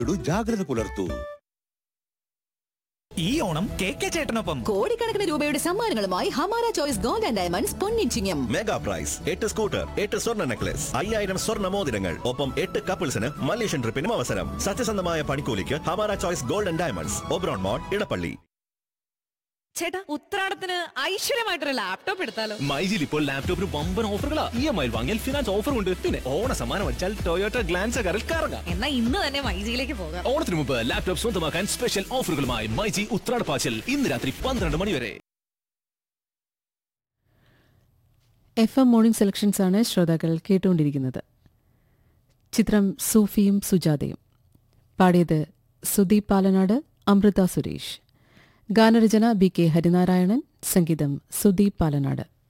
ഇടൂ ജാഗ്രത പുലർത്തൂ ഈ ഓണം കെ കെ ചേട്ടനൊപ്പം കോടിക്കണക്കിന് രൂപയുടെ സമ്മാനങ്ങളുമായി Hamara choice gold and diamonds പൊന്നിച്ചിങ്ങം മെഗാ പ്രൈസ് എട്ട് സ്കൂട്ടർ എട്ട് സ്വർണ്ണ നെക്ലസ് അയ്യായിരം സ്വർണ്ണ മോതിരങ്ങൾ ഒപ്പം എട്ട് കപ്പിൾസിന് മലേഷ്യൻ ട്രിപ്പിനും അവസരം സത്യസന്ധമായ പണിക്കൂലിക്ക് Hamara choice golden diamonds Oberon mall Edappally ചേട്ടാ ഉത്രാടത്തിന് ഐശ്വര്യമായിട്ടൊരു ലാപ്ടോപ്പ് എടുത്താലോ മൈജിൽ ഇപ്പോൾ ലാപ്ടോപ്പിന് വമ്പൻ ഓഫറുകളാ ഇ എം ഐ വാങ്ങിയാൽ ഫിനാൻസ് ഓഫർ ഉണ്ട് പിന്നെ ഓണ സമ്മാനം അടിച്ചാൽ ടൊയോട്ട ഗ്ലാൻസ് കാറിൽ കറങ്ങാം എന്നാ ഇന്ന് തന്നെ മൈജിയിലേക്ക് പോകാം ഓണത്തിന് മുമ്പ് ലാപ്ടോപ്പ് സ്വന്തമാക്കാൻ സ്പെഷ്യൽ ഓഫറുകളുമായി മൈജി ഉത്രാടപ്പാച്ചൽ ഇന്ന് രാത്രി പന്ത്രണ്ട് മണി വരെ എഫ് എം മോർണിംഗ് സെലക്ഷൻസ് ആണ് ശ്രോതാക്കൾ കേട്ടുകൊണ്ടിരിക്കുന്നത് ചിത്രം സൂഫിയും സുജാതയും പാടിയത് സുദീപ് പാലനാട് അമൃത സുരേഷ് ഗാനരചന ബി കെ ഹരിനാരായണൻ സംഗീതം സുദീപ് പാലനാട്